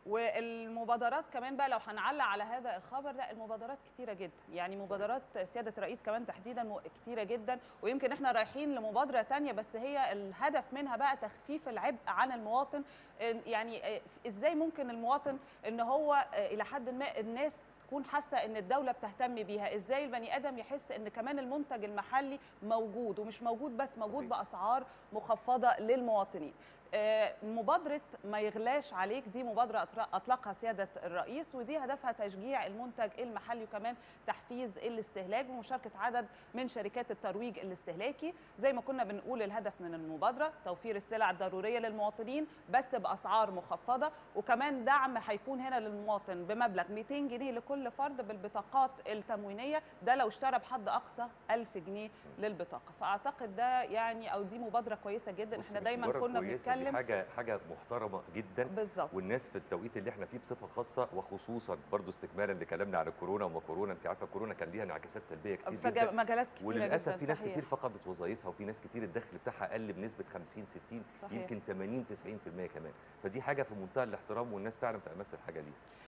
والمبادرات كمان بقى لو هنعلق على هذا الخبر لا المبادرات كتيره جدا يعني مبادرات سياده الرئيس كمان تحديدا م- كتيره جدا ويمكن احنا رايحين لمبادره تانية بس هي الهدف منها بقى تخفيف العبء عن المواطن إن- يعني آه، ازاي ممكن المواطن ان هو آه، الى حد ما الناس تكون حاسه ان الدوله بتهتم بيها ازاي البني ادم يحس ان كمان المنتج المحلي موجود ومش موجود بس موجود صحيح. باسعار مخفضه للمواطنين آه، مبادره ما يغلاش عليك دي مبادره أطر- اطلقها سياده الرئيس ودي هدفها تشجيع المنتج المحلي وكمان تحفيز الاستهلاك بمشاركه عدد من شركات الترويج الاستهلاكي زي ما كنا بنقول الهدف من المبادره توفير السلع الضروريه للمواطنين بس باسعار مخفضه وكمان دعم هيكون هنا للمواطن بمبلغ 200 جنيه لكل فرد بالبطاقات التموينيه ده لو اشترى بحد اقصى 1000 جنيه للبطاقه فاعتقد ده يعني او دي مبادره كويسه جدا بص، احنا مش دايما مجرد كنا كويسة، دي بنتكلم حاجه حاجه محترمه جدا بالظبط والناس في التوقيت اللي احنا فيه بصفه خاصه وخصوصا برضو استكمالا لكلامنا عن الكورونا وما كورونا انت عارفه الكورونا كان ليها انعكاسات سلبيه كتير في جدا مجالات كتيره وللاسف جدا في ناس صحيح. كتير فقدت وظائفها وفي ناس كتير الدخل بتاعها قل بنسبه 50 60 صحيح. يمكن 80 90% كمان فدي حاجه في منتهى الاحترام والناس فعلا بتمثل حاجه ليها